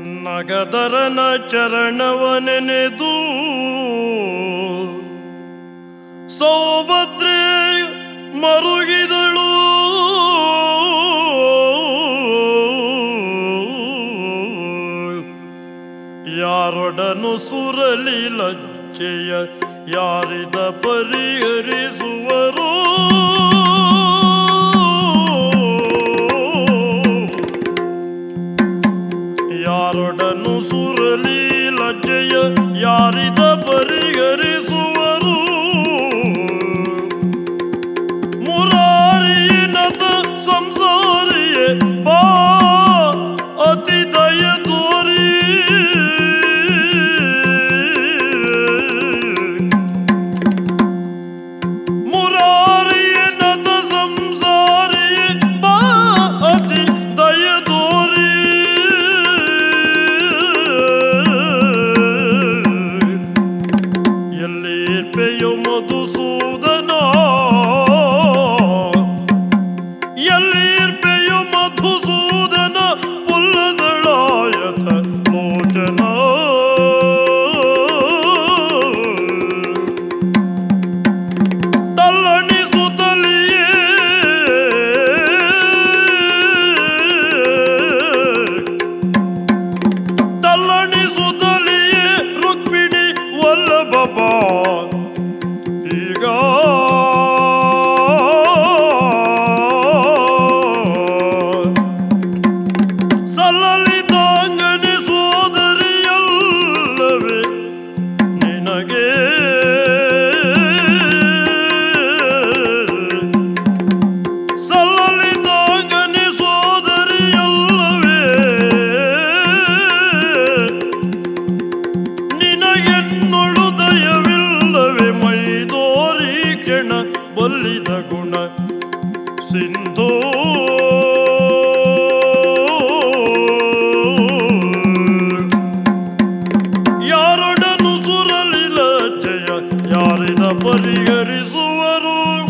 ನಗದರನ ಚರಣವನೆನೆದು ಸೌಭದ್ರೆ ಮರುಗಿದಳು ಯಾರೊಡನು ಸುರಲಿ ಲಜ್ಜೆಯ ಯಾರಿದ ಪರಿಹರಿಸುವರು ಯಾರೊಡನು ಸುರಲಿ ಲಜ್ಜೆಯ ಯಾರಿದ ಪರಿಹರಿಸುವರು ಮುರಾರಿನದ ಸಂಸಾರಿಯೇ ಬಾ ಅತಿ ದಯ ತೋರಿ ಮುರಾರಿಯನದ ಸಂಸಾರಿಯೇ ಬಾ ಅತಿ ದಯ ತೋರಿ ಎಲ್ಲಿ ಪೆಯು ಮಧುಸೂದನ ಎಲ್ಲಿರ್ಪೆಯು ಮಧುಸೂದನ ಪುಲ್ಲದಳಾಯತ ಲೋಚನ ತಲ್ಲಣಿಸುತ್ತಲಿಯೇ ತಲ್ಲಣಿಸುತ್ತಲಿಯೇ ರುಕ್ಮಿಣಿ ವಲ್ಲಭ ಈಗ ಸಲ್ಲಲಿತಾಂಗನೆ ಸೋದರಿಯಲ್ಲವೇ ನಿನಗೆ ಸಲ್ಲಲಿತಾಂಗನೆ ಸೋದರಿಯಲ್ಲವೇ ನಿನಗೆನ್ನೊಳು ದಯವಿಲ್ಲವೇ ಮೈದೋರಿ ಕೆಣ ಬಲ್ಲಿದ ಗುಣ ಸಿಂಧೂ ಯಾರೊಡನು ಸುರಲಿಲ್ಲ ಜಯ ಯಾರಿದ ಪರಿಹರಿಸುವರು